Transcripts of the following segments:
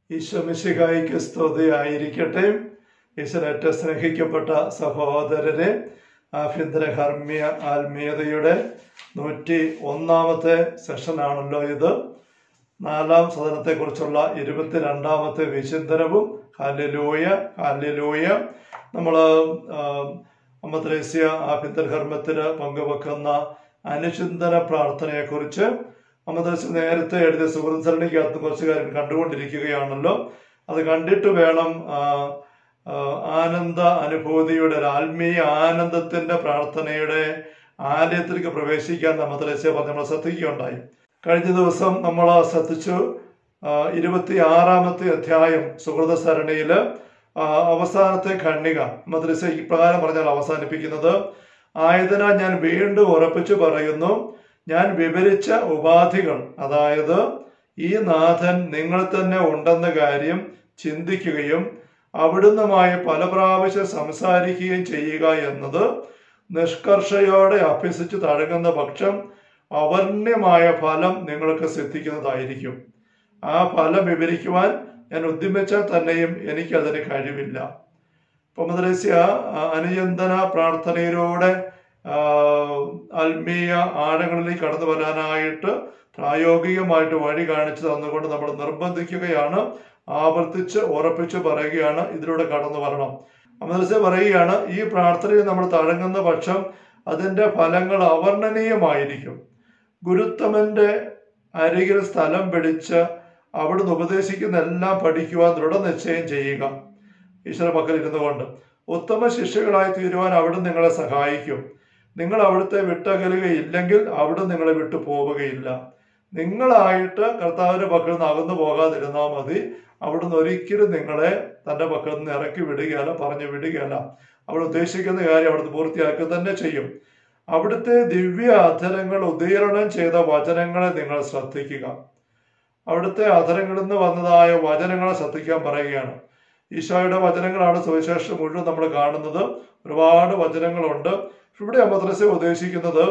ഈശ്വമിശിഹായിക്ക് സ്തുതിയായിരിക്കട്ടെ ഈശ്വരറ്റ സ്നേഹിക്കപ്പെട്ട സഹോദരരെ ആഭ്യന്തര ഹർമ്മ്യ ആത്മീയതയുടെ നൂറ്റി ഒന്നാമത്തെ സെഷനാണല്ലോ ഇത് നാലാം സദനത്തെക്കുറിച്ചുള്ള ഇരുപത്തിരണ്ടാമത്തെ വിചിന്തനവും ഹാലിലൂയ ഹാലിലൂയ നമ്മൾ അമ്മത്രേസ്യ ആഭ്യന്തര കർമ്മത്തിന് പങ്കുവെക്കുന്ന അനുചിന്തന പ്രാർത്ഥനയെക്കുറിച്ച് അമ്മത്രേസ്യ നേരത്തെ എഴുതിയ സുഹൃത്സരണിക്കകത്ത് കുറച്ച് കാര്യം കണ്ടുകൊണ്ടിരിക്കുകയാണല്ലോ അത് കണ്ടിട്ട് വേണം ആ, ആ, ആനന്ദ അനുഭൂതിയുടെ ഒരു ആത്മീയ ആനന്ദത്തിന്റെ പ്രാർത്ഥനയുടെ ആലയത്തിലേക്ക് പ്രവേശിക്കാൻ അമ്മത്രേസ്യ പറഞ്ഞ് നമ്മൾ ശ്രദ്ധിക്കുകയുണ്ടായി കഴിഞ്ഞ ദിവസം നമ്മൾ ശ്രദ്ധിച്ചു ഇരുപത്തി ആറാമത്തെ അധ്യായം സുഹൃത സരണിയില് ആ, അവസാനത്തെ ഖണ്ണിക മദ്രസ ഇപ്രകാരം പറഞ്ഞാൽ അവസാനിപ്പിക്കുന്നത് ആയതിനാൽ ഞാൻ വീണ്ടും ഉറപ്പിച്ചു പറയുന്നു ഞാൻ വിവരിച്ച ഉപാധികൾ അതായത് ഈ നാഥൻ നിങ്ങൾ തന്നെ ഉണ്ടെന്ന കാര്യം ചിന്തിക്കുകയും അവിടുന്നുമായി പല പ്രാവശ്യം സംസാരിക്കുകയും ചെയ്യുക എന്നത് നിഷ്കർഷയോടെ അഭ്യസിച്ച് തഴങ്ങുന്ന പക്ഷം അവർണ്യമായ ഫലം നിങ്ങൾക്ക് സിദ്ധിക്കുന്നതായിരിക്കും ആ ഫലം വിവരിക്കുവാൻ ഞാൻ ഉദ്യമിച്ചാൽ തന്നെയും എനിക്കതിന് കഴിവില്ല പൊമദ്രസ്യ അനുചന്തന പ്രാർത്ഥനയിലൂടെ ആ, ആത്മീയ ആഴങ്ങളിലേക്ക് കടന്നു വരാനായിട്ട് പ്രായോഗികമായിട്ട് വഴി കാണിച്ചു തന്നുകൊണ്ട് നമ്മൾ നിർബന്ധിക്കുകയാണ് ആവർത്തിച്ച് ഉറപ്പിച്ച് പറയുകയാണ് ഇതിലൂടെ കടന്നു വരണം അമദ്രസ്യ പറയുകയാണ് ഈ പ്രാർത്ഥനയിൽ നമ്മൾ തഴങ്ങുന്ന പക്ഷം അതിന്റെ ഫലങ്ങൾ അവർണ്ണനീയമായിരിക്കും ഗുരുത്തമന്റെ അരികിൽ സ്ഥലം പിടിച്ച് അവിടുന്ന് ഉപദേശിക്കുന്ന എല്ലാം പഠിക്കുവാൻ ദൃഢനിശ്ചയം ചെയ്യുക ഈശ്വര പക്കൽ ഇരുന്നു കൊണ്ട് ഉത്തമ ശിഷ്യകളായി തീരുവാൻ അവിടുന്ന് നിങ്ങളെ സഹായിക്കും നിങ്ങൾ അവിടുത്തെ വിട്ടകലുകയില്ലെങ്കിൽ അവിടെ നിങ്ങളെ വിട്ടു പോവുകയില്ല നിങ്ങളായിട്ട് കർത്താവിന്റെ പക്കൽ നിന്ന് അകന്നു പോകാതിരുന്നാൽ മതി അവിടുന്ന് ഒരിക്കലും നിങ്ങളെ തന്റെ പക്കൽ നിന്ന് ഇറക്കി വിടുകയല്ല പറഞ്ഞു വിടുകയല്ല അവിടെ ഉദ്ദേശിക്കുന്ന കാര്യം അവിടുന്ന് പൂർത്തിയാക്കുക തന്നെ ചെയ്യും അവിടുത്തെ ദിവ്യ അധരങ്ങൾ ഉദീരണം ചെയ്ത വചനങ്ങളെ നിങ്ങൾ ശ്രദ്ധിക്കുക അവിടുത്തെ അധരങ്ങളിൽ നിന്ന് വന്നതായ വചനങ്ങളെ ശ്രദ്ധിക്കാൻ പറയുകയാണ് ഈശോയുടെ വചനങ്ങളാണ് സുവിശേഷം മുഴുവൻ നമ്മൾ കാണുന്നത് ഒരുപാട് വചനങ്ങളുണ്ട് ഇവിടെ മദ്രസ ഉദ്ദേശിക്കുന്നത്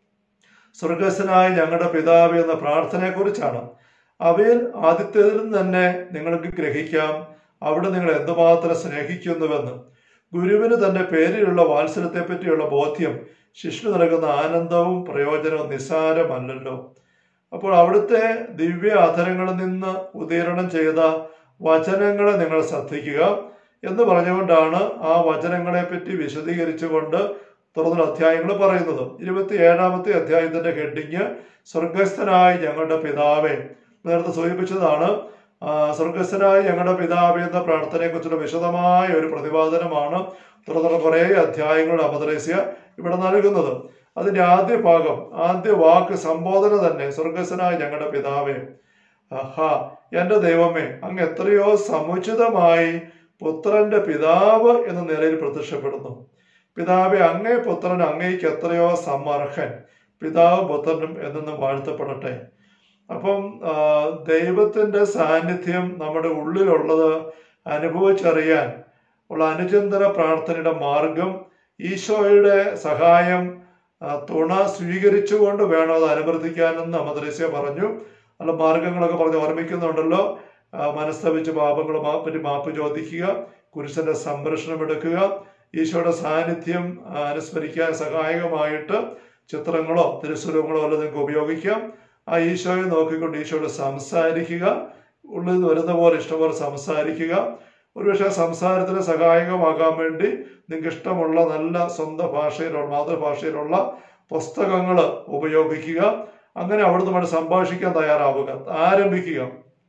സ്വർഗസ്വനായ ഞങ്ങളുടെ പിതാവ് എന്ന പ്രാർത്ഥനയെക്കുറിച്ചാണ് അവയിൽ ആദ്യത്തേതിൽ നിന്ന് തന്നെ നിങ്ങൾക്ക് ഗ്രഹിക്കാം അവിടെ നിങ്ങൾ എന്തുമാത്രം സ്നേഹിക്കുന്നുവെന്ന് ഗുരുവിന് തന്റെ പേരിലുള്ള വാത്സല്യത്തെ പറ്റിയുള്ള ബോധ്യം ശിഷ്യന് നൽകുന്ന ആനന്ദവും പ്രയോജനവും നിസ്സാരമല്ലല്ലോ അപ്പോൾ അവിടുത്തെ ദിവ്യ അധരങ്ങളിൽ നിന്ന് ഉദീരണം ചെയ്ത വചനങ്ങളെ നിങ്ങൾ ശ്രദ്ധിക്കുക എന്ന് പറഞ്ഞുകൊണ്ടാണ് ആ വചനങ്ങളെ പറ്റി വിശദീകരിച്ചുകൊണ്ട് തുറന്ന അധ്യായങ്ങൾ പറയുന്നത് ഇരുപത്തി ഏഴാമത്തെ അധ്യായത്തിന്റെ ഹെഡിങ് സ്വർഗസ്ഥനായ ഞങ്ങളുടെ പിതാവേ നേരത്തെ സൂചിപ്പിച്ചതാണ് ആ, സ്വർഗസ്ഥനായ ഞങ്ങളുടെ പിതാവേ എന്ന പ്രാർത്ഥനയെ കുറിച്ചുള്ള വിശദമായ ഒരു പ്രതിപാദനമാണ് തുറന്നുള്ള കുറേ അധ്യായങ്ങളുടെ അപദ്രേസ്യ ഇവിടെ നൽകുന്നത് അതിന്റെ ആദ്യ ഭാഗം ആദ്യ വാക്ക് സംബോധന തന്നെ സ്വർഗസ്ഥനായ ഞങ്ങളുടെ പിതാവേ ആഹാ എന്റെ ദൈവമേ അങ്ങ് എത്രയോ സമുചിതമായി പുത്രന്റെ പിതാവ് എന്ന നിലയിൽ പ്രത്യക്ഷപ്പെടുന്നു പിതാവെ അങ്ങേ പുത്രൻ അങ്ങേക്ക് എത്രയോ സമർഹൻ പിതാവ് പുത്രനും എന്നെന്നും വാഴ്ത്തപ്പെടട്ടെ അപ്പം ആ, ദൈവത്തിന്റെ സാന്നിധ്യം നമ്മുടെ ഉള്ളിലുള്ളത് അനുഭവിച്ചറിയാൻ ഉള്ള അനുചിന്തന പ്രാർത്ഥനയുടെ മാർഗം ഈശോയുടെ സഹായം ആ, തുണ സ്വീകരിച്ചുകൊണ്ട് വേണം അത് അനുവർത്തിക്കാനെന്ന് അമദ്രസ്യ പറഞ്ഞു അല്ല മാർഗങ്ങളൊക്കെ പറഞ്ഞ് ഓർമ്മിക്കുന്നുണ്ടല്ലോ ആ, മനസ്തപിച്ച് പാപങ്ങൾ മാ- പറ്റി മാപ്പ് ചോദിക്കുക കുരിശന്റെ സംരക്ഷണം എടുക്കുക ഈശോയുടെ സാന്നിധ്യം ആ, അനുസ്മരിക്കാൻ സഹായകമായിട്ട് ചിത്രങ്ങളോ തിരുസ്വരൂപങ്ങളോ വല്ലതും നിങ്ങൾക്ക് ഉപയോഗിക്കാം ആ ഈശോയെ നോക്കിക്കൊണ്ട് ഈശോയോട് സംസാരിക്കുക ഉള്ളിൽ നിന്ന് വരുന്ന പോലെ ഇഷ്ടംപോലെ സംസാരിക്കുക ഒരുപക്ഷെ സംസാരത്തിന് സഹായകമാകാൻ വേണ്ടി നിങ്ങൾക്ക് ഇഷ്ടമുള്ള നല്ല സ്വന്തം ഭാഷയിലുള്ള മാതൃഭാഷയിലുള്ള പുസ്തകങ്ങൾ ഉപയോഗിക്കുക അങ്ങനെ അവിടുന്ന് സംഭാഷിക്കാൻ തയ്യാറാവുക ആരംഭിക്കുക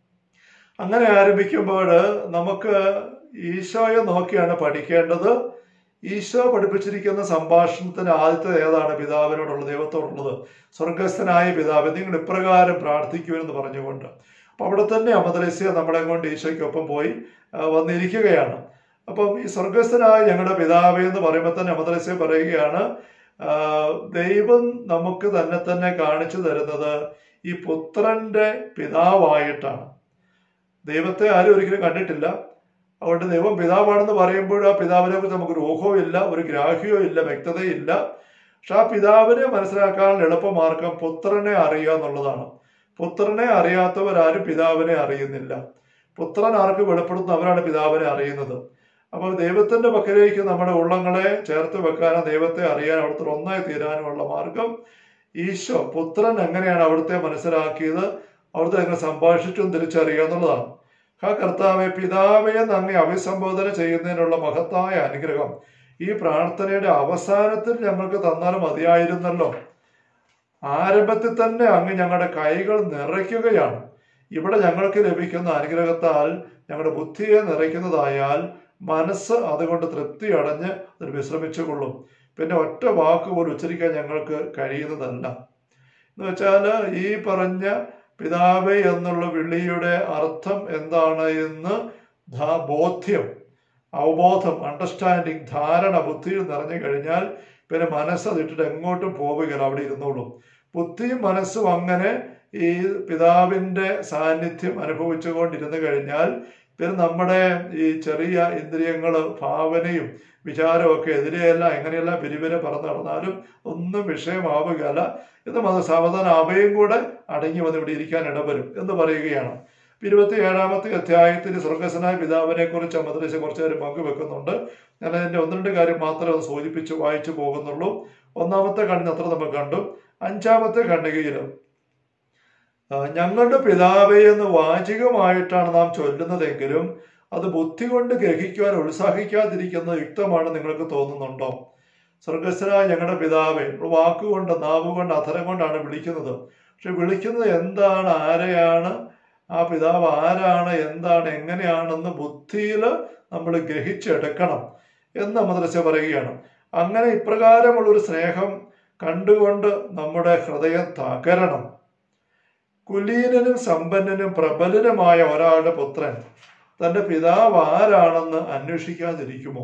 അങ്ങനെ ആരംഭിക്കുമ്പോൾ നമുക്ക് ഈശോയെ നോക്കിയാണ് പഠിക്കേണ്ടത് ഈശോ പഠിപ്പിച്ചിരിക്കുന്ന സംഭാഷണത്തിന് ആദ്യത്തെ ഏതാണ് പിതാവിനോടുള്ള ദൈവത്തോടുള്ളത് സ്വർഗസ്ഥനായ പിതാവ് നിങ്ങൾ ഇപ്രകാരം പ്രാർത്ഥിക്കുമെന്ന് പറഞ്ഞുകൊണ്ട് അപ്പൊ അവിടെ തന്നെ അമദ്രസ്യ നമ്മളെ കൊണ്ട് ഈശോയ്ക്കൊപ്പം പോയി ആ, വന്നിരിക്കുകയാണ് അപ്പം ഈ സ്വർഗസ്ഥനായ ഞങ്ങളുടെ പിതാവ് എന്ന് പറയുമ്പോൾ തന്നെ അമദ്രസ്യ പറയുകയാണ് ആ, ദൈവം നമുക്ക് തന്നെ തന്നെ കാണിച്ചു തരുന്നത് ഈ പുത്രന്റെ പിതാവായിട്ടാണ് ദൈവത്തെ ആരും ഒരിക്കലും കണ്ടിട്ടില്ല അതുകൊണ്ട് ദൈവം പിതാവാണെന്ന് പറയുമ്പോൾ ആ പിതാവിനെ കുറിച്ച് നമുക്കൊരു ഊഹവും ഇല്ല ഒരു ഗ്രാഹ്യവും ഇല്ല വ്യക്തതയില്ല പക്ഷെ ആ പിതാവിനെ മനസ്സിലാക്കാനുള്ള എളുപ്പമാർഗം പുത്രനെ അറിയുക എന്നുള്ളതാണ് പുത്രനെ അറിയാത്തവരാരും പിതാവിനെ അറിയുന്നില്ല പുത്രൻ ആർക്ക് വെളിപ്പെടുത്തുന്നു അവരാണ് പിതാവിനെ അറിയുന്നത് അപ്പോൾ ദൈവത്തിന്റെ പക്കലേക്ക് നമ്മുടെ ഉള്ളങ്ങളെ ചേർത്ത് വെക്കാനും ദൈവത്തെ അറിയാനും അവിടുത്തെ ഒന്നായി തീരാനുമുള്ള മാർഗം ഈശോ പുത്രൻ എങ്ങനെയാണ് അവിടുത്തെ മനസ്സിലാക്കിയത് അവിടുത്തെ എങ്ങനെ സംഭാഷിച്ചും തിരിച്ചറിയുക എന്നുള്ളതാണ് ആ കർത്താവെ പിതാവെ നന്ദി അഭിസംബോധന ചെയ്യുന്നതിനുള്ള മഹത്തായ അനുഗ്രഹം ഈ പ്രാർത്ഥനയുടെ അവസാനത്തിൽ ഞങ്ങൾക്ക് തന്നാൽ മതിയായിരുന്നല്ലോ ആരംഭത്തിൽ തന്നെ അങ്ങ് ഞങ്ങളുടെ കൈകൾ നിറയ്ക്കുകയാണ് ഇവിടെ ഞങ്ങൾക്ക് ലഭിക്കുന്ന അനുഗ്രഹത്താൽ ഞങ്ങളുടെ ബുദ്ധിയെ നിറയ്ക്കുന്നതായാൽ മനസ്സ് അതുകൊണ്ട് തൃപ്തി അടഞ്ഞ് അതിൽ വിശ്രമിച്ചുകൊള്ളും പിന്നെ ഒറ്റ വാക്ക് പോലും ഉച്ചരിക്കാൻ ഞങ്ങൾക്ക് കഴിയുന്നതല്ല എന്ന് വെച്ചാൽ ഈ പറഞ്ഞ പിതാവേ എന്നുള്ള വിളിയുടെ അർത്ഥം എന്താണ് എന്ന് ധാ- ബോധ്യം അവബോധം അണ്ടർസ്റ്റാൻഡിങ് ധാരണ ബുദ്ധിയിൽ നിറഞ്ഞു കഴിഞ്ഞാൽ പിന്നെ മനസ്സ് അതിട്ടിട്ട് എങ്ങോട്ടും പോവുകയില്ല അവിടെ ഇരുന്നോളും ബുദ്ധിയും മനസ്സും അങ്ങനെ ഈ പിതാവിന്റെ സാന്നിധ്യം അനുഭവിച്ചുകൊണ്ടിരുന്നു കഴിഞ്ഞാൽ പിന്നെ നമ്മുടെ ഈ ചെറിയ ഇന്ദ്രിയങ്ങള് ഭാവനയും വിചാരവും ഒക്കെ എതിരെയല്ല എങ്ങനെയല്ല പിരിവിനെ പറന്ന് നടന്നാലും ഒന്നും വിഷയമാവുകയല്ല എന്ന് മത സാവധാനം അവയും കൂടെ അടങ്ങി വന്ന് ഇവിടെ ഇരിക്കാൻ ഇടവരും എന്ന് പറയുകയാണ് ഇരുപത്തി ഏഴാമത്തെ അധ്യായത്തിൽ സ്വർഗസ്വനായ പിതാവിനെ കുറിച്ച് അമദ്രശ കുറച്ചു നേരം പങ്കുവെക്കുന്നുണ്ട് ഞാൻ അതിന്റെ ഒന്ന് രണ്ട് കാര്യം മാത്രമേ ഒന്ന് സൂചിപ്പിച്ച് വായിച്ചു പോകുന്നുള്ളൂ ഒന്നാമത്തെ കണ്ണിന് അത്ര നമ്മൾ കണ്ടു അഞ്ചാമത്തെ ഖണ്ഡികയിൽ ആ, ഞങ്ങളുടെ പിതാവേ എന്ന് വാചികമായിട്ടാണ് നാം ചൊല്ലുന്നതെങ്കിലും അത് ബുദ്ധി കൊണ്ട് ഗ്രഹിക്കുവാൻ ഉത്സാഹിക്കാതിരിക്കുന്നത് യുക്തമാണ് നിങ്ങൾക്ക് തോന്നുന്നുണ്ടോ സ്വർഗസ്ഥനായ ഞങ്ങളുടെ പിതാവേ നമ്മൾ വാക്കുകൊണ്ട് നാവുകൊണ്ട് അധരം കൊണ്ടാണ് വിളിക്കുന്നത് പക്ഷെ വിളിക്കുന്നത് എന്താണ് ആരെയാണ് ആ പിതാവ് ആരാണ് എന്താണ് എങ്ങനെയാണെന്ന് ബുദ്ധിയിൽ നമ്മൾ ഗ്രഹിച്ചെടുക്കണം എന്ന് മദ്രസ പറയുകയാണ് അങ്ങനെ ഇപ്രകാരമുള്ള ഒരു സ്നേഹം കണ്ടുകൊണ്ട് നമ്മുടെ ഹൃദയം തകരണം കുലീനനും സമ്പന്നനും പ്രബലനുമായ ഒരാളുടെ പുത്രൻ തന്റെ പിതാവ് ആരാണെന്ന് അന്വേഷിക്കാതിരിക്കുമോ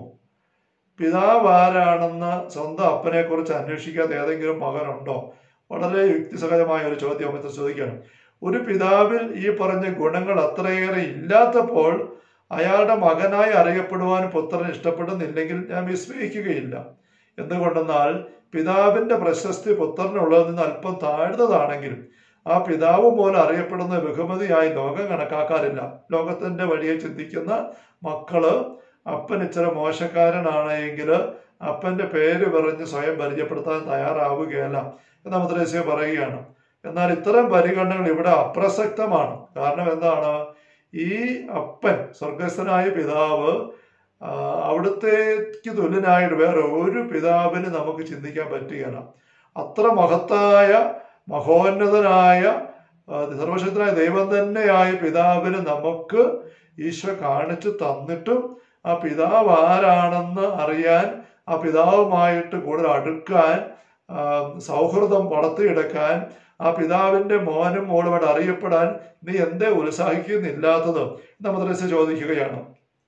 പിതാവ് ആരാണെന്ന് സ്വന്തം അപ്പനെ കുറിച്ച് അന്വേഷിക്കാത്ത ഏതെങ്കിലും മകനുണ്ടോ വളരെ യുക്തിസഹജമായ ഒരു ചോദ്യം അമിത്ര ചോദിക്കുകയാണ് ഒരു പിതാവിൽ ഈ പറഞ്ഞ ഗുണങ്ങൾ അത്രയേറെ ഇല്ലാത്തപ്പോൾ അയാളുടെ മകനായി അറിയപ്പെടുവാൻ പുത്രൻ ഇഷ്ടപ്പെടുന്നില്ലെങ്കിൽ ഞാൻ വിസ്മയിക്കുകയില്ല എന്തുകൊണ്ടെന്നാൽ പിതാവിന്റെ പ്രശസ്തി പുത്രനുള്ളതിൽ നിന്ന് അല്പം താഴ്ന്നതാണെങ്കിലും ആ പിതാവ് പോലെ അറിയപ്പെടുന്ന ബഹുമതിയായി ലോകം കണക്കാക്കാറില്ല ലോകത്തിന്റെ വഴിയെ ചിന്തിക്കുന്ന മക്കള് അപ്പൻ ഇച്ചിരി മോശക്കാരനാണ് എങ്കിൽ അപ്പന്റെ പേര് പറഞ്ഞ് സ്വയം പരിചയപ്പെടുത്താൻ തയ്യാറാവുകയല്ല എന്ന് മദ്രസ്യ പറയുകയാണ് എന്നാൽ ഇത്തരം പരിഗണനകൾ ഇവിടെ അപ്രസക്തമാണ് കാരണം എന്താണ് ഈ അപ്പൻ സ്വർഗസ്ഥനായ പിതാവ് ആ, അവിടുത്തേക്ക് തുല്യനായിട്ട് വേറെ ഒരു പിതാവിന് നമുക്ക് ചിന്തിക്കാൻ പറ്റുകയില്ല അത്ര മഹത്തായ മഹോന്നതനായ ആ, സർവശക്തനായ ദൈവം തന്നെയായ പിതാവിന് നമുക്ക് ഈശോ കാണിച്ചു തന്നിട്ടും ആ പിതാവ് ആരാണെന്ന് അറിയാൻ ആ പിതാവുമായിട്ട് കൂടുതൽ അടുക്കാൻ ആ, സൗഹൃദം വളർത്തിയെടുക്കാൻ ആ പിതാവിന്റെ മോനും മോളുമായിട്ട് അറിയപ്പെടാൻ നീ എന്തേ ഉത്സാഹിക്കുന്നില്ലാത്തത് എന്ന് മദ്രസ ചോദിക്കുകയാണ്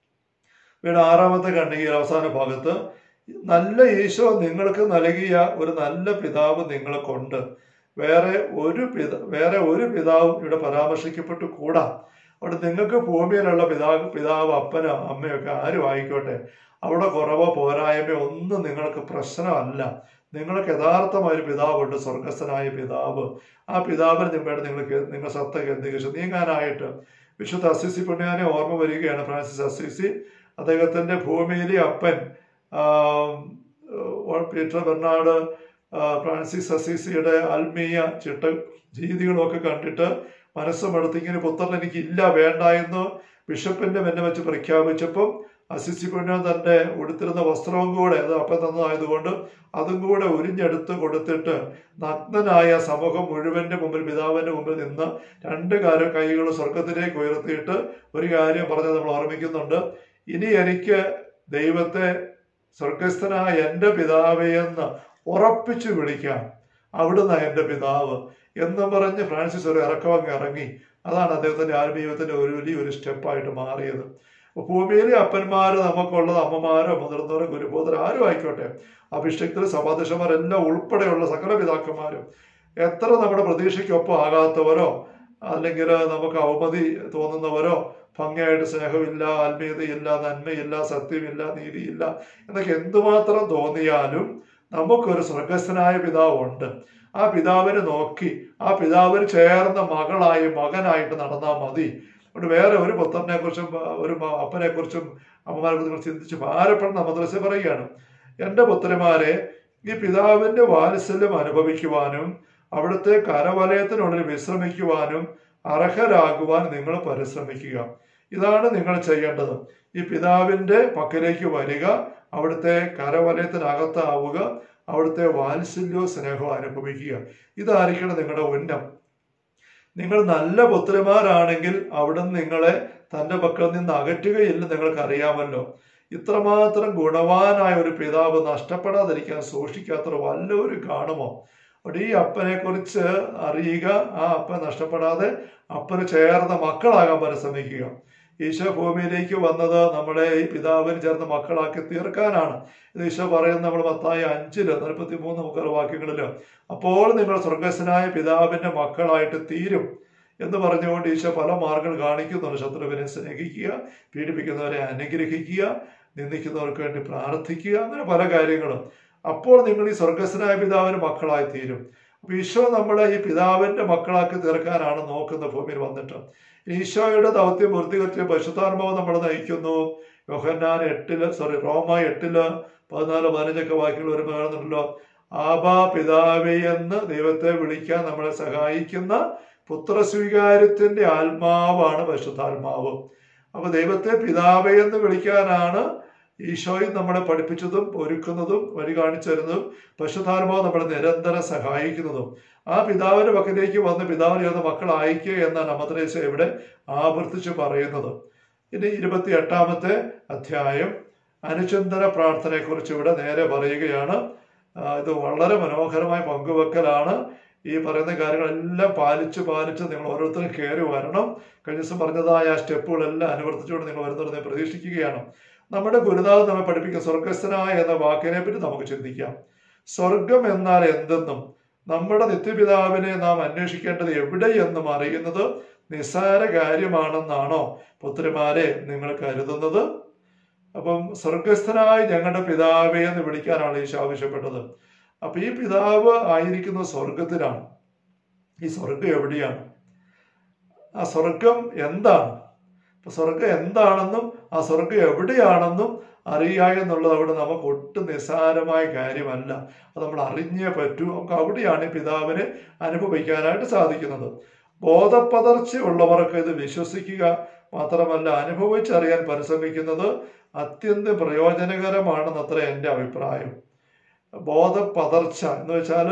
വീട് ആറാമത്തെ ഖണ്ഡികയിൽ അവസാന ഭാഗത്ത് നല്ല ഈശോ നിങ്ങൾക്ക് നൽകിയ ഒരു നല്ല പിതാവ് നിങ്ങൾക്കുണ്ട് വേറെ ഒരു പിത വേറെ ഒരു പിതാവും ഇവിടെ പരാമർശിക്കപ്പെട്ടു കൂടാ അവിടെ നിങ്ങൾക്ക് ഭൂമിയിലുള്ള പിതാവ് പിതാവ് അപ്പനോ അമ്മയോ ഒക്കെ ആരും ആയിക്കോട്ടെ അവിടെ കുറവോ പോരായ്മയോ ഒന്നും നിങ്ങൾക്ക് പ്രശ്നമല്ല നിങ്ങൾക്ക് യഥാർത്ഥമായ ഒരു പിതാവുണ്ട് സ്വർഗസ്ഥനായ പിതാവ് ആ പിതാവിന് നിങ്ങളുടെ നിങ്ങൾ നിങ്ങൾ സത്ത കേന്ദ്രീകരിച്ച് നീങ്ങാനായിട്ട് വിശുദ്ധ അസിസി പുണ്യാനെ ഓർമ്മ വരികയാണ് ഫ്രാൻസിസ് അസിസി അദ്ദേഹത്തിന്റെ ഭൂമിയിലെ അപ്പൻ ആം, ഏഹ്, പീറ്റർ ബെർണാഡ് ആ, ഫ്രാൻസിസ് അസീസിയുടെ ആത്മീയ ചിട്ട രീതികളൊക്കെ കണ്ടിട്ട് മനസ്സുമെടുത്ത് ഇങ്ങനെ പുത്രൻ എനിക്ക് ഇല്ല വേണ്ട എന്ന് ബിഷപ്പിന്റെ മെന്നെ വെച്ച് പ്രഖ്യാപിച്ചപ്പം അസിസി പുണ്യം തന്റെ ഉടുത്തിരുന്ന വസ്ത്രവും കൂടെ അത് അപ്പം തന്നതായതുകൊണ്ട് അതും കൂടെ ഉരിഞ്ഞെടുത്ത് കൊടുത്തിട്ട് നഗ്നനായ സമൂഹം മുഴുവന്റെ മുമ്പിൽ പിതാവിന്റെ മുമ്പിൽ നിന്ന് രണ്ട് കാര്യം കൈകൾ സ്വർഗത്തിലേക്ക് ഉയർത്തിയിട്ട് ഒരു കാര്യം പറഞ്ഞ് നമ്മൾ ഓർമ്മിക്കുന്നുണ്ട് ഇനി എനിക്ക് ദൈവത്തെ സ്വർഗസ്ഥനായ എൻ്റെ പിതാവേ എന്ന് ഉറപ്പിച്ചു വിളിക്കാം അവിടുന്ന് എൻ്റെ പിതാവ് എന്ന് പറഞ്ഞ് ഫ്രാൻസിസ് ഒരു ഇറക്കമങ്ങ് ഇറങ്ങി അതാണ് അദ്ദേഹത്തിന്റെ ആത്മീയത്തിന്റെ ഒരു വലിയൊരു സ്റ്റെപ്പായിട്ട് മാറിയത് അപ്പൊ ഭൂമിയിലെ അപ്പന്മാര് നമുക്കുള്ളത് അമ്മമാരോ മുതിർന്നവരോ ഗുരുബോധരോ ആരും ആയിക്കോട്ടെ അഭിഷക്തർ സഭാധ്യക്ഷന്മാരെല്ലാം ഉൾപ്പെടെയുള്ള സകല പിതാക്കന്മാരും എത്ര നമ്മുടെ പ്രതീക്ഷയ്ക്കൊപ്പം ആകാത്തവരോ അല്ലെങ്കിൽ നമുക്ക് അവമതി തോന്നുന്നവരോ ഭംഗിയായിട്ട് സ്നേഹമില്ല ആത്മീയതയില്ല നന്മയില്ല സത്യമില്ല നീതിയില്ല എന്നൊക്കെ എന്തുമാത്രം തോന്നിയാലും നമുക്കൊരു സ്വർഗസ്ഥനായ പിതാവുണ്ട് ആ പിതാവിനെ നോക്കി ആ പിതാവിന് ചേർന്ന മകളായി മകനായിട്ട് നടന്നാൽ മതി അതുകൊണ്ട് വേറെ ഒരു പുത്രനെ കുറിച്ചും ഒരു അപ്പനെ കുറിച്ചും അമ്മമാരെ കുറിച്ചും ചിന്തിച്ച് ഭാരപ്പെടുന്ന മദ്രസ പറയുകയാണ് എൻ്റെ പുത്രന്മാരെ ഈ പിതാവിന്റെ വാത്സല്യം അനുഭവിക്കുവാനും അവിടുത്തെ കരവലയത്തിനുള്ളിൽ വിശ്രമിക്കുവാനും അർഹരാകുവാൻ നിങ്ങൾ പരിശ്രമിക്കുക ഇതാണ് നിങ്ങൾ ചെയ്യേണ്ടത് ഈ പിതാവിന്റെ പക്കലേക്ക് വരിക അവിടുത്തെ കരവലയത്തിനകത്താവുക അവിടുത്തെ വാത്സല്യവും സ്നേഹവും അനുഭവിക്കുക ഇതായിരിക്കണം നിങ്ങളുടെ ഉന്നം നിങ്ങൾ നല്ല പുത്രന്മാരാണെങ്കിൽ അവിടുന്ന് നിങ്ങളെ തന്റെ പക്കൽ നിന്ന് അകറ്റുകയില്ലെന്ന് നിങ്ങൾക്ക് അറിയാമല്ലോ ഇത്രമാത്രം ഗുണവാനായ ഒരു പിതാവ് നഷ്ടപ്പെടാതിരിക്കാൻ സൂക്ഷിക്കാത്ത വല്ലവരും കാണുമോ അവിടെ ഈ അപ്പനെ കുറിച്ച് അറിയുക ആ അപ്പൻ നഷ്ടപ്പെടാതെ അപ്പന് ചേർന്ന മക്കളാകാൻ പരിശ്രമിക്കുക ഈശോ ഭൂമിയിലേക്ക് വന്നത് നമ്മളെ ഈ പിതാവിന് ചേർന്ന് മക്കളാക്കി തീർക്കാനാണ് ഇത് ഈശോ പറയുന്നത് നമ്മൾ മത്തായി അഞ്ചില് നാൽപ്പത്തി മൂന്ന് മുക്കാൽ വാക്യങ്ങളില് അപ്പോൾ നിങ്ങൾ സ്വർഗസ്വനായ പിതാവിന്റെ മക്കളായിട്ട് തീരും എന്ന് പറഞ്ഞുകൊണ്ട് ഈശോ പല മാർഗങ്ങൾ കാണിക്കുന്നുണ്ട് ശത്രുവിനെ സ്നേഹിക്കുക പീഡിപ്പിക്കുന്നവരെ അനുഗ്രഹിക്കുക നിന്ദിക്കുന്നവർക്ക് വേണ്ടി പ്രാർത്ഥിക്കുക അങ്ങനെ പല കാര്യങ്ങളും അപ്പോൾ നിങ്ങൾ ഈ സ്വർഗസ്വനായ പിതാവിന് മക്കളായി തീരും അപ്പൊ ഈശോ നമ്മളെ ഈ പിതാവിന്റെ മക്കളാക്കി തീർക്കാനാണ് നോക്കുന്ന ഭൂമിയിൽ വന്നിട്ട് ഈശോയുടെ ദൗത്യം പൂർത്തീകരിച്ച് പരിശുദ്ധാത്മാവ് നമ്മളെ നയിക്കുന്നു യോഹന്നാൻ എട്ടില് സോറി റോമ എട്ടില് പതിനാല് പതിനഞ്ചൊക്കെ വാക്യങ്ങൾ വരുമ്പോൾ കാണുന്നുണ്ടല്ലോ ആബാ പിതാവേ എന്ന് ദൈവത്തെ വിളിക്കാൻ നമ്മളെ സഹായിക്കുന്ന പുത്രസ്വീകാര്യത്തിന്റെ ആത്മാവാണ് പരിശുദ്ധാത്മാവ് അപ്പൊ ദൈവത്തെ പിതാവേ എന്ന് വിളിക്കാനാണ് ഈശോയും നമ്മളെ പഠിപ്പിച്ചതും ഒരുക്കുന്നതും വഴി കാണിച്ചു തരുന്നതും പരിശുദ്ധാത്മാവ് നമ്മളെ നിരന്തരം സഹായിക്കുന്നതും ആ പിതാവിന്റെ പക്കലേക്ക് വന്ന് പിതാവിന് ചേർന്ന് മക്കൾ അയക്കുക എന്നാണ് അമദ്രേശ ഇവിടെ ആവർത്തിച്ച് പറയുന്നത് ഇനി ഇരുപത്തി എട്ടാമത്തെ അധ്യായം അനുചിന്തന പ്രാർത്ഥനയെക്കുറിച്ച് ഇവിടെ നേരെ പറയുകയാണ് ആ, ഇത് വളരെ മനോഹരമായ പങ്കുവെക്കലാണ് ഈ പറയുന്ന കാര്യങ്ങളെല്ലാം പാലിച്ച് പാലിച്ച് നിങ്ങൾ ഓരോരുത്തരും കയറി വരണം കഴിഞ്ഞ ദിവസം പറഞ്ഞതായ ആ സ്റ്റെപ്പുകളെല്ലാം അനുവർത്തിച്ചുകൊണ്ട് നിങ്ങൾ വരുന്നത് പ്രതീക്ഷിക്കുകയാണ് നമ്മുടെ ഗുരുനാഥ് നമ്മെ പഠിപ്പിക്കുന്ന സ്വർഗസ്ഥനായ എന്ന വാക്കിനെ പറ്റി നമുക്ക് ചിന്തിക്കാം സ്വർഗം എന്നാൽ എന്തെന്നും നമ്മുടെ നിത്യപിതാവിനെ നാം അന്വേഷിക്കേണ്ടത് എവിടെയെന്നും അറിയുന്നത് നിസ്സാര കാര്യമാണെന്നാണോ പുത്രിമാരെ നിങ്ങൾ കരുതുന്നത് അപ്പം സ്വർഗസ്ഥനായ ഞങ്ങളുടെ പിതാവേ എന്ന് വിളിക്കാനാണ് ഈശോ ആവശ്യപ്പെട്ടത് അപ്പൊ ഈ പിതാവ് ആയിരിക്കുന്നത് സ്വർഗത്തിലാണ് ഈ സ്വർഗം എവിടെയാണ് ആ സ്വർഗം എന്താണ് അപ്പൊ സ്വർഗം എന്താണെന്നും ആ സ്വർഗം എവിടെയാണെന്നും അറിയുക എന്നുള്ളത് അവിടെ നമുക്ക് ഒട്ടും നിസ്സാരമായ കാര്യമല്ല അത് നമ്മൾ അറിഞ്ഞേ പറ്റൂ നമുക്ക് അവിടെയാണ് ഈ പിതാവിനെ അനുഭവിക്കാനായിട്ട് സാധിക്കുന്നത് ബോധപ്പതർച്ച ഉള്ളവർക്ക് ഇത് വിശ്വസിക്കുക മാത്രമല്ല അനുഭവിച്ചറിയാൻ പരിശ്രമിക്കുന്നത് അത്യന്തം പ്രയോജനകരമാണെന്നത്ര എൻ്റെ അഭിപ്രായം ബോധപതർച്ച എന്ന് വെച്ചാൽ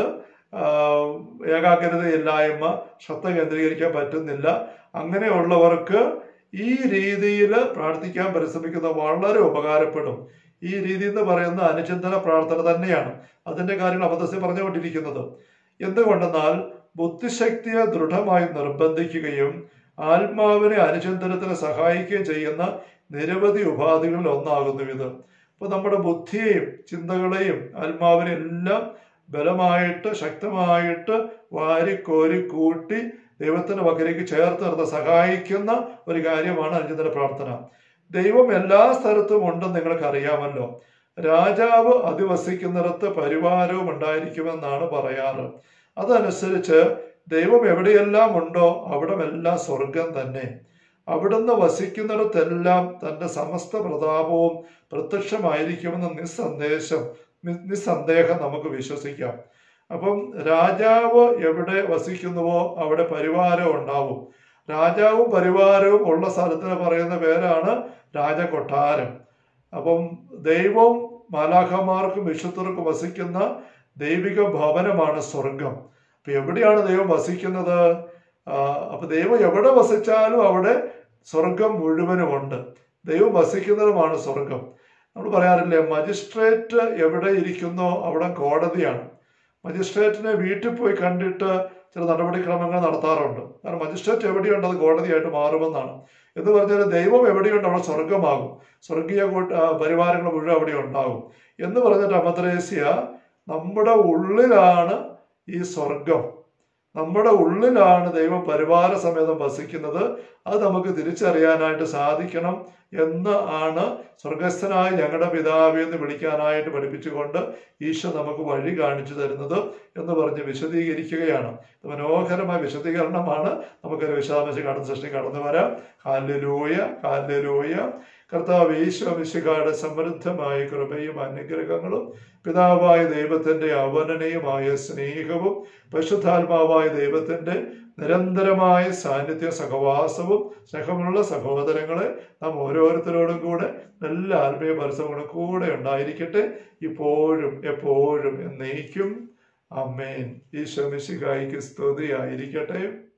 ഏകാഗ്രതയില്ലായ്മ ശ്രദ്ധ കേന്ദ്രീകരിക്കാൻ പറ്റുന്നില്ല അങ്ങനെയുള്ളവർക്ക് ഈ രീതിയിൽ പ്രാർത്ഥിക്കാൻ പരിശ്രമിക്കുന്നത് വളരെ ഉപകാരപ്പെടും ഈ രീതി എന്ന് പറയുന്ന അനുചിന്തന പ്രാർത്ഥന തന്നെയാണ് അതിന്റെ കാര്യങ്ങൾ അബദ്ധത്തിൽ പറഞ്ഞുകൊണ്ടിരിക്കുന്നത് എന്തുകൊണ്ടെന്നാൽ ബുദ്ധിശക്തിയെ ദൃഢമായി നിർബന്ധിക്കുകയും ആത്മാവിനെ അനുചിന്തനത്തിന് സഹായിക്കുകയും ചെയ്യുന്ന നിരവധി ഉപാധികളിൽ ഒന്നാകുന്നു ഇത് അപ്പൊ നമ്മുടെ ബുദ്ധിയെയും ചിന്തകളെയും ആത്മാവിനെയും എല്ലാം ബലമായിട്ട് ശക്തമായിട്ട് വാരിക്കോരി കൂട്ടി ദൈവത്തിന്റെ പക്കലേക്ക് ചേർത്ത് നിർത്താൻ സഹായിക്കുന്ന ഒരു കാര്യമാണ് അനുചിന്തന പ്രാർത്ഥന ദൈവം എല്ലാ സ്ഥലത്തും ഉണ്ടെന്ന് നിങ്ങൾക്ക് അറിയാമല്ലോ രാജാവ് അധിവസിക്കുന്നിടത്ത് പരിവാരവും ഉണ്ടായിരിക്കുമെന്നാണ് പറയാറ് അതനുസരിച്ച് ദൈവം എവിടെയെല്ലാം ഉണ്ടോ അവിടമെല്ലാം സ്വർഗം തന്നെ അവിടുന്ന് വസിക്കുന്നിടത്തെല്ലാം തന്റെ സമസ്ത പ്രതാപവും പ്രത്യക്ഷമായിരിക്കുമെന്ന് നിസ്സന്ദേശം നി- നിസ്സന്ദേഹം നമുക്ക് വിശ്വസിക്കാം അപ്പം രാജാവ് എവിടെ വസിക്കുന്നുവോ അവിടെ പരിവാരം ഉണ്ടാവും രാജാവും പരിവാരവും ഉള്ള സ്ഥലത്തിന് പറയുന്ന പേരാണ് രാജകൊട്ടാരം അപ്പം ദൈവം മാലാഖമാർക്കും വിശുദ്ധർക്കും വസിക്കുന്ന ദൈവിക ഭവനമാണ് സ്വർഗം അപ്പൊ എവിടെയാണ് ദൈവം വസിക്കുന്നത് ആ, അപ്പൊ ദൈവം എവിടെ വസിച്ചാലും അവിടെ സ്വർഗം മുഴുവനും ഉണ്ട് ദൈവം വസിക്കുന്നതുമാണ് സ്വർഗം നമ്മൾ പറയാറില്ലേ മജിസ്ട്രേറ്റ് എവിടെ ഇരിക്കുന്നോ അവിടെ കോടതിയാണ് മജിസ്ട്രേറ്റിനെ വീട്ടിൽ പോയി കണ്ടിട്ട് ചില നടപടിക്രമങ്ങൾ നടത്താറുണ്ട് കാരണം മജിസ്ട്രേറ്റ് എവിടെയുണ്ട് അത് കോടതിയായിട്ട് മാറുമെന്നാണ് എന്ന് പറഞ്ഞാൽ ദൈവം എവിടെയുണ്ട് അവിടെ സ്വർഗമാകും സ്വർഗീയ കൂട്ട ആ, പരിവാരങ്ങൾ മുഴുവൻ അവിടെ ഉണ്ടാകും എന്ന് പറഞ്ഞിട്ട് അമദ്രേസ്യ നമ്മുടെ ഉള്ളിലാണ് ഈ സ്വർഗം നമ്മുടെ ഉള്ളിലാണ് ദൈവം പരിവാര സമേതം വസിക്കുന്നത് അത് നമുക്ക് തിരിച്ചറിയാനായിട്ട് സാധിക്കണം എന്ന് ആണ് സ്വർഗസ്ഥനായ ഞങ്ങളുടെ പിതാവെ എന്ന് വിളിക്കാനായിട്ട് പഠിപ്പിച്ചുകൊണ്ട് ഈശോ നമുക്ക് വഴി കാണിച്ചു തരുന്നത് എന്ന് പറഞ്ഞ് വിശദീകരിക്കുകയാണ് ഇത് മനോഹരമായ വിശദീകരണമാണ് നമുക്കൊരു വിശദാംശം കടന്നു സൃഷ്ടി കടന്നു വരാം കാലിലൂയ കാലിലൂയ കർത്താവ് ഈശോ മിശികാട് സമൃദ്ധമായ കൃപയും അനുഗ്രഹങ്ങളും പിതാവായ ദൈവത്തിന്റെ അവനനീയമായ സ്നേഹവും പരിശുദ്ധാത്മാവായ ദൈവത്തിന്റെ നിരന്തരമായ സാന്നിധ്യ സഹവാസവും സ്നേഹമുള്ള സഹോദരങ്ങളെ നാം ഓരോരുത്തരോടും കൂടെ എല്ലാ ആത്മീയ പരിസരങ്ങളും കൂടെ ഉണ്ടായിരിക്കട്ടെ ഇപ്പോഴും എപ്പോഴും എന്നേക്കും അമ്മേൻ ഈശോ മിശിഹായിക്ക് സ്തുതിയായിരിക്കട്ടെ